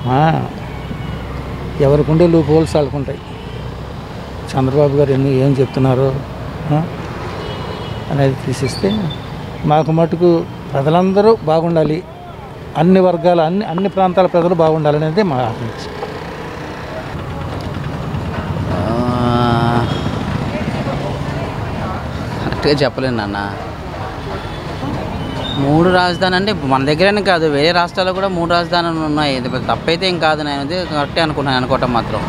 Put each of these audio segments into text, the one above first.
ఆ, ఎవరికి ఉండే లూప్ హోల్స్ వాళ్ళకుంటాయి చంద్రబాబు గారు ఎన్ని ఏం చెప్తున్నారు ఆ, అనేది తీసిస్తే మాకు మటుకు ప్రజలందరూ బాగుండాలి అన్ని వర్గాల అన్ని అన్ని ప్రాంతాల ప్రజలు బాగుండాలి అనేది మా ఆకాంక్ష కరెక్ట్గా చెప్పలేను నాన్న మూడు రాజధాని అంటే మన దగ్గరనే కాదు వేరే రాష్ట్రాల్లో కూడా మూడు రాజధానులు ఉన్నాయి ఇది పెద్ద తప్పైతే ఏం కాదు నేను అది కరెక్టే అనుకున్నాను అనుకోవటం మాత్రం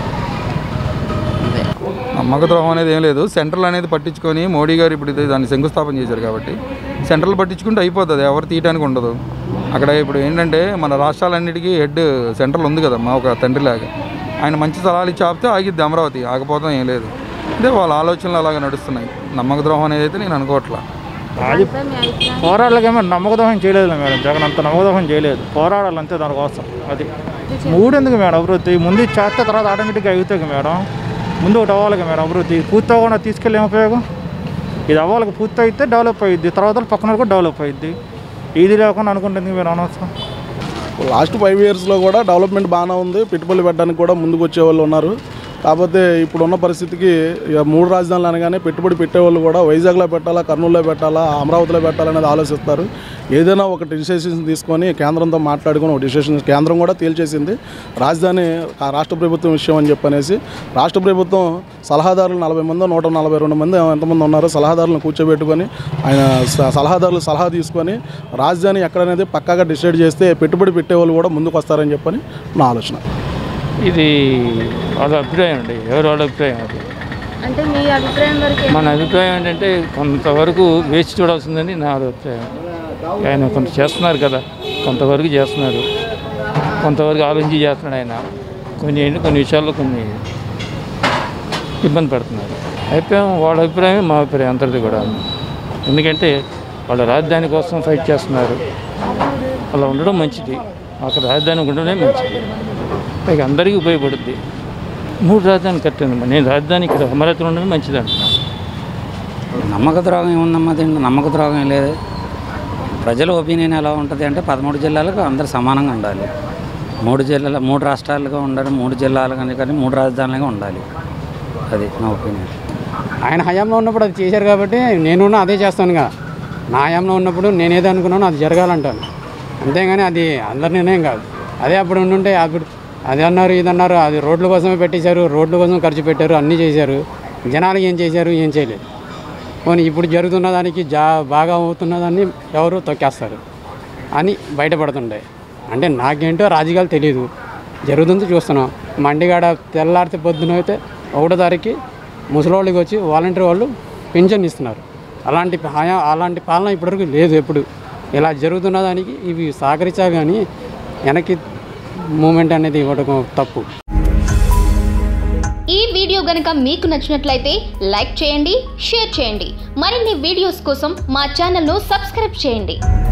అంతే నమ్మక ద్రోహం అనేది ఏం లేదు సెంట్రల్ అనేది పట్టించుకొని మోడీ గారు ఇప్పుడు ఇది దాన్ని శంకుస్థాపన చేశారు కాబట్టి సెంట్రల్ పట్టించుకుంటే అయిపోతుంది ఎవరు తీయడానికి ఉండదు అక్కడ ఇప్పుడు ఏంటంటే మన రాష్ట్రాలన్నిటికీ హెడ్ సెంట్రల్ ఉంది కదా మా ఒక తండ్రిలాగా ఆయన మంచి సలహాలు ఇచ్చి ఆపితే ఆగిద్ది అమరావతి ఆగిపోతాం ఏం లేదు అంటే వాళ్ళ ఆలోచనలు అలాగా నడుస్తున్నాయి నమ్మక ద్రోహం అనేది అయితే నేను అనుకోవట్లా అది పోరాడాలకేమో నమ్మకదోహం చేయలేదు మేడం జగన్ అంత నమ్మకదోహం చేయలేదు పోరాడాలి అంతే దానికోసం అది మూడు ఎందుకు మేడం అభివృద్ధి ముందు ఇది చేస్తే తర్వాత ఆటోమేటిక్గా అవుతాయి మేడం ముందు ఒకటి అవ్వాలి మేడం అభివృద్ధి పూర్తి అవ్వకుండా తీసుకెళ్ళి ఏం ఉపయోగం ఇది అవ్వాలి పూర్తి అయితే డెవలప్ అయ్యిద్ది తర్వాత పక్కన కూడా డెవలప్ అయ్యిద్ది ఇది లేకుండా అనుకుంటుంది మీరు అనవసరం లాస్ట్ ఫైవ్ ఇయర్స్లో కూడా డెవలప్మెంట్ బాగానే ఉంది పెట్టుబడులు పెట్టడానికి కూడా ముందుకు వచ్చే వాళ్ళు ఉన్నారు కాకపోతే ఇప్పుడున్న పరిస్థితికి ఇక మూడు రాజధానులు అనగానే పెట్టుబడి పెట్టేవాళ్ళు కూడా వైజాగ్లో పెట్టాలా కర్నూలులో పెట్టాలా అమరావతిలో పెట్టాలనేది ఆలోచిస్తారు ఏదైనా ఒక డిసిషన్ తీసుకొని కేంద్రంతో మాట్లాడుకొని ఒక డిసిషన్ కేంద్రం కూడా తేల్చేసింది రాజధాని ఆ రాష్ట్ర ప్రభుత్వం విషయం అని చెప్పనేసి రాష్ట్ర ప్రభుత్వం సలహాదారులు నలభై మంది నూట నలభై రెండు మంది ఎంతమంది ఉన్నారో సలహాదారులను కూర్చోబెట్టుకొని ఆయన స- సలహాదారులు సలహా తీసుకొని రాజధాని ఎక్కడనేది పక్కాగా డిసైడ్ చేస్తే పెట్టుబడి పెట్టేవాళ్ళు కూడా ముందుకు వస్తారని చెప్పని నా ఆలోచన ఇది వాళ్ళ అభిప్రాయం అండి ఎవరు వాళ్ళ అభిప్రాయం అది అంటే మీ అభిప్రాయం వరకు మన అభిప్రాయం ఏంటంటే కొంతవరకు వేచి చూడాల్సిందని నా అభిప్రాయం ఆయన కొంత చేస్తున్నారు కదా కొంతవరకు చేస్తున్నారు కొంతవరకు ఆలోచించి చేస్తున్నాడు ఆయన కొన్ని ఏంటి కొన్ని విషయాల్లో కొన్ని ఇబ్బంది పడుతున్నారు అభిప్రాయం వాళ్ళ అభిప్రాయమే మా అభిప్రాయం అందరిది కూడా ఎందుకంటే వాళ్ళ రాజధాని కోసం ఫైట్ చేస్తున్నారు అలా ఉండడం మంచిది అక్కడ రాజధాని ఉండడమే మంచిది పైగా అందరికీ ఉపయోగపడుద్ది మూడు రాజధాని కట్టాను నేను రాజధాని ఇక్కడ అమరావతిలో ఉండడం మంచిది అంటున్నాను నమ్మక ద్రోహం ఏముందమ్మా దీంట్లో నమ్మక ద్రోహం ఏం లేదు ప్రజల ఒపీనియన్ ఎలా ఉంటుంది అంటే పదమూడు జిల్లాలకు అందరు సమానంగా ఉండాలి మూడు జిల్లాల మూడు రాష్ట్రాలుగా ఉండడం మూడు జిల్లాలు కానీ కానీ మూడు రాజధానులుగా ఉండాలి అది నా ఒపీనియన్ ఆయన హయాంలో ఉన్నప్పుడు అది చేశారు కాబట్టి నేను అదే చేస్తాను కదా నా హయాంలో ఉన్నప్పుడు నేను ఏదో అనుకున్నానో అది జరగాలంటాను అంతేగాని అది అందరి నిర్ణయం కాదు అదే అప్పుడు ఉండుంటే అప్పుడు అది అన్నారు ఇది అన్నారు అది రోడ్ల కోసమే పెట్టేశారు రోడ్ల కోసం ఖర్చు పెట్టారు అన్నీ చేశారు జనాలకు ఏం చేశారు ఏం చేయలేదు పోనీ ఇప్పుడు జరుగుతున్న దానికి జా బాగా అవుతున్న దాన్ని ఎవరు తొక్కేస్తారు అని బయటపడుతుండే అంటే నాకేంటో రాజకీయాలు తెలియదు జరుగుతుంది చూస్తున్నాం మండిగాడ తెల్లారితే పొద్దున అయితే ఒకటో తారీఖు ముసలోళ్ళకి వచ్చి వాలంటీర్ వాళ్ళు పింఛన్ ఇస్తున్నారు అలాంటి హయా అలాంటి పాలన ఇప్పటివరకు లేదు ఎప్పుడు ఇలా జరుగుతున్న దానికి ఇవి సహకరించా కానీ వెనక్కి మూమెంట్ అనేది ఇవ్వడం తప్పు ఈ వీడియో గనుక మీకు నచ్చినట్లయితే లైక్ చేయండి షేర్ చేయండి మరిన్ని వీడియోస్ కోసం మా ఛానల్ను సబ్స్క్రైబ్ చేయండి